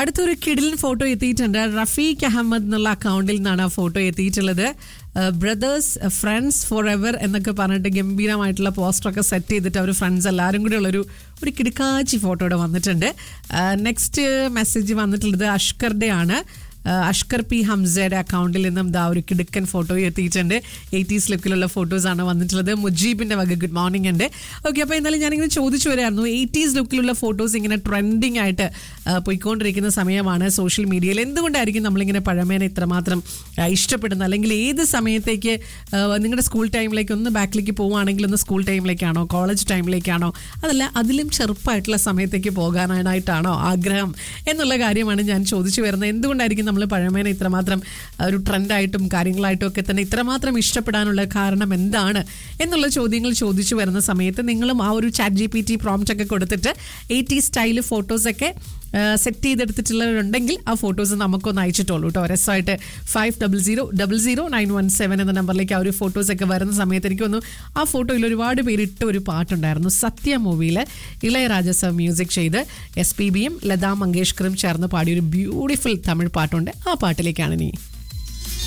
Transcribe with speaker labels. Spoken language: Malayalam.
Speaker 1: അടുത്തൊരു കിടിലൻ ഫോട്ടോ എത്തിയിട്ടുണ്ട് റഫീഖ് അഹമ്മദ് എന്നുള്ള അക്കൗണ്ടിൽ നിന്നാണ് ആ ഫോട്ടോ എത്തിയിട്ടുള്ളത് ബ്രദേഴ്സ് ഫ്രണ്ട്സ് ഫോർ എവർ എന്നൊക്കെ പറഞ്ഞിട്ട് ഗംഭീരമായിട്ടുള്ള പോസ്റ്ററൊക്കെ സെറ്റ് ചെയ്തിട്ട് അവർ ഫ്രണ്ട്സ് എല്ലാവരും കൂടി ഉള്ളൊരു ഒരു കിടക്കാച്ചി ഫോട്ടോ ഇവിടെ വന്നിട്ടുണ്ട് നെക്സ്റ്റ് മെസ്സേജ് വന്നിട്ടുള്ളത് അഷ്കറുടെ ആണ് ആഹ് അഷ്കർ പി ഹംസയുടെ അക്കൗണ്ടിൽ നിന്നും ദാ ഒരു കിടുക്കൻ ഫോട്ടോ എത്തിയിട്ടുണ്ട് എയ്റ്റീസ് ലുക്കിലുള്ള ഫോട്ടോസ് ആണ് വന്നിട്ടുള്ളത് മുജീബിന്റെ വക ഗുഡ് മോർണിംഗ് ഉണ്ട് ഓക്കെ അപ്പോൾ എന്നാലും ഞാനിങ്ങനെ ചോദിച്ചു വരായിരുന്നു എയ്റ്റീസ് ലുക്കിലുള്ള ഫോട്ടോസ് ഇങ്ങനെ ട്രെൻഡിങ് ആയിട്ട് ആഹ് പോയിക്കൊണ്ടിരിക്കുന്ന സമയമാണ് സോഷ്യൽ മീഡിയയിൽ എന്തുകൊണ്ടായിരിക്കും നമ്മളിങ്ങനെ പഴമേനെ ഇത്രമാത്രം ആഹ് ഇഷ്ടപ്പെടുന്നത് അല്ലെങ്കിൽ ഏത് സമയത്തേക്ക് ആഹ് നിങ്ങളുടെ സ്കൂൾ ടൈമിലേക്ക് ഒന്ന് ബാക്കിലേക്ക് പോവുകയാണെങ്കിൽ ഒന്ന് സ്കൂൾ ടൈമിലേക്കാണോ കോളേജ് ടൈമിലേക്കാണോ അതല്ല അതിലും ചെറുപ്പമായിട്ടുള്ള സമയത്തേക്ക് പോകാനായിട്ടാണോ ആഗ്രഹം എന്നുള്ള കാര്യമാണ് ഞാൻ ചോദിച്ചു വരുന്നത് എന്തുകൊണ്ടായിരിക്കും നമ്മൾ പഴമേനെ ഇത്രമാത്രം ആ, ഒരു ട്രെൻഡായിട്ടും കാര്യങ്ങളായിട്ടും ഒക്കെ തന്നെ ഇത്രമാത്രം ഇഷ്ടപ്പെടാനുള്ള കാരണം എന്താണ് എന്നുള്ള ചോദ്യങ്ങൾ ചോദിച്ചു വരുന്ന സമയത്ത് നിങ്ങളും ആ ഒരു chat G P T prompt ഒക്കെ കൊടുത്തിട്ട് എയ്റ്റി സ്റ്റൈൽ ഫോട്ടോസൊക്കെ സെറ്റ് ചെയ്തെടുത്തിട്ടുള്ളവരുണ്ടെങ്കിൽ ആ ഫോട്ടോസ് നമുക്കൊന്ന് അയച്ചിട്ടുള്ളൂ കേട്ടോ രസമായിട്ട് five double zero double zero nine one seven എന്ന നമ്പറിലേക്ക് ആ ഒരു ഫോട്ടോസൊക്കെ വരുന്ന സമയത്ത് എനിക്ക് തോന്നുന്നു ആ ഫോട്ടോയിൽ ഒരുപാട് പേരിട്ട ഒരു പാട്ടുണ്ടായിരുന്നു സത്യ മൂവിയിൽ ഇളയരാജ സർ മ്യൂസിക് ചെയ്ത് എസ് പി ബിയും ലതാ മങ്കേഷ്കറും ചേർന്ന് പാടിയ ഒരു ബ്യൂട്ടിഫുൾ തമിഴ് പാട്ടുണ്ട് ആ പാട്ടിലേക്കാണ് നീ